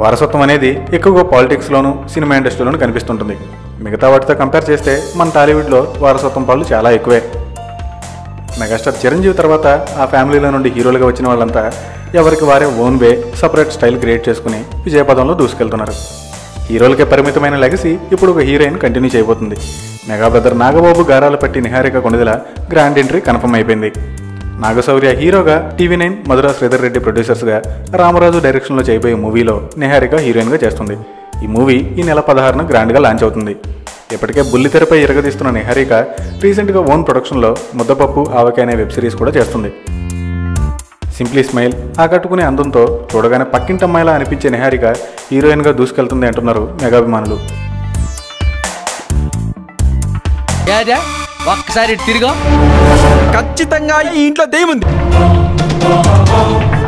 వారసత్వం అనేది ఎక్కువగా పాలిటిక్స్లోను సినిమా ఇండస్ట్రీలోనూ కనిపిస్తుంటుంది మిగతా వాటితో కంపేర్ చేస్తే మన టాలీవుడ్లో వారసత్వం పాలు చాలా ఎక్కువే మెగాస్టార్ చిరంజీవి తర్వాత ఆ ఫ్యామిలీలో నుండి హీరోలుగా వచ్చిన వాళ్ళంతా ఎవరికి వారే own way separate style create చేసుకుని విజయపదంలో దూసుకెళ్తున్నారు హీరోలకే పరిమితమైన లెగసీ ఇప్పుడు ఒక హీరోయిన్ కంటిన్యూ చేయబోతుంది మెగా బ్రదర్ నాగబాబు గారాలు పట్టి Niharika Konidela grand entry confirm అయిపోయింది నాగశౌర్య హీరోగా టీవీ నైన్ మధురా శ్రీధర్ రెడ్డి ప్రొడ్యూసర్స్గా రామరాజు డైరెక్షన్లో చేయబోయే మూవీలో నిహారిక హీరోయిన్గా చేస్తుంది ఈ మూవీ ఈ నెల పదహారున గ్రాండ్గా లాంచ్ అవుతుంది ఇప్పటికే బుల్లితెరపై ఇరగదీస్తున్న నిహారిక రీసెంట్గా ఓన్ ప్రొడక్షన్లో ముద్దపప్పు ఆవకాయ అనే వెబ్ సిరీస్ కూడా చేస్తుంది సింప్లీ స్మైల్ ఆకట్టుకునే అందంతో చూడగానే పక్కింటమ్మాయిలా అనిపించే నిహారిక హీరోయిన్గా దూసుకెళ్తుంది అంటున్నారు మెగాభిమానులు ఏదే ఒక్కసారి ఇటు తిరిగా ఖచ్చితంగా ఈ ఇంట్లో దెయ్యం ఉంది